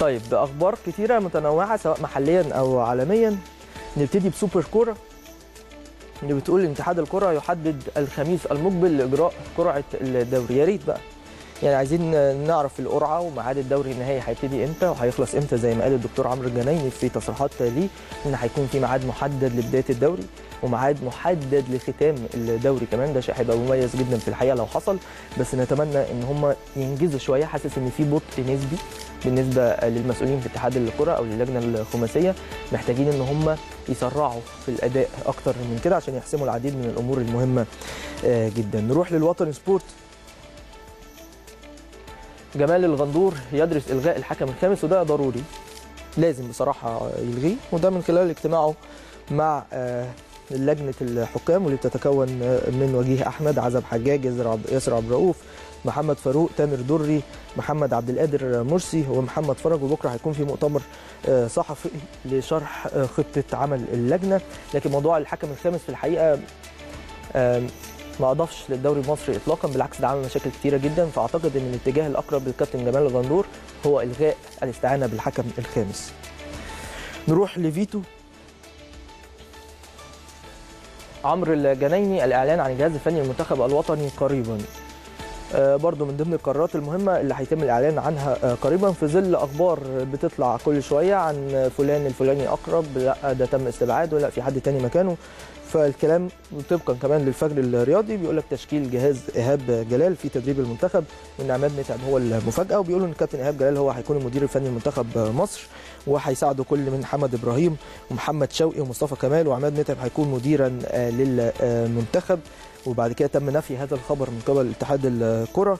طيب باخبار كتيره متنوعه سواء محليا او عالميا نبتدي بسوبر كوره اللي بتقول ان اتحاد الكره يحدد الخميس المقبل لاجراء قرعه الدوري يا ريت بقى يعني عايزين نعرف القرعه وميعاد الدوري النهائي هيبتدي امتى وهيخلص امتى زي ما قال الدكتور عمرو الجنايني في تصريحات ليه ان هيكون في ميعاد محدد لبدايه الدوري وميعاد محدد لختام الدوري كمان ده شيء هيبقى مميز جدا في الحقيقه لو حصل بس نتمنى ان هم ينجزوا شويه حاسس ان في بطء نسبي بالنسبه للمسؤولين في اتحاد الكره او للجنه الخماسيه محتاجين ان هم يسرعوا في الاداء اكتر من كده عشان يحسموا العديد من الامور المهمه جدا نروح للوطن سبورت جمال الغندور يدرس الغاء الحكم الخامس وده ضروري لازم بصراحه يلغيه وده من خلال اجتماعه مع لجنه الحكام واللي بتتكون من وجيه احمد عزب حجاج ياسر عبد الرؤوف محمد فاروق تامر دري محمد عبد القادر مرسي ومحمد فرج وبكره هيكون في مؤتمر صحفي لشرح خطه عمل اللجنه لكن موضوع الحكم الخامس في الحقيقه ما اضافش للدوري المصري اطلاقا بالعكس ده عمل مشاكل كتيره جدا فاعتقد ان الاتجاه الاقرب للكابتن جمال الغندور هو الغاء الاستعانه بالحكم الخامس نروح لفيتو عمرو الجنايني الاعلان عن الجهاز الفني للمنتخب الوطني قريبا برضو من ضمن القرارات المهمة اللي هيتم الإعلان عنها قريبا في ظل أخبار بتطلع كل شوية عن فلان الفلاني أقرب لا ده تم استبعاده لا في حد تاني مكانه فالكلام طبقا كمان للفجر الرياضي بيقول لك تشكيل جهاز ايهاب جلال في تدريب المنتخب وان عماد متعب هو المفاجاه وبيقولوا ان الكابتن ايهاب جلال هو هيكون المدير الفني لمنتخب مصر وهيساعده كل من حمد ابراهيم ومحمد شوقي ومصطفى كمال وعماد متعب هيكون مديرا للمنتخب وبعد كده تم نفي هذا الخبر من قبل اتحاد الكره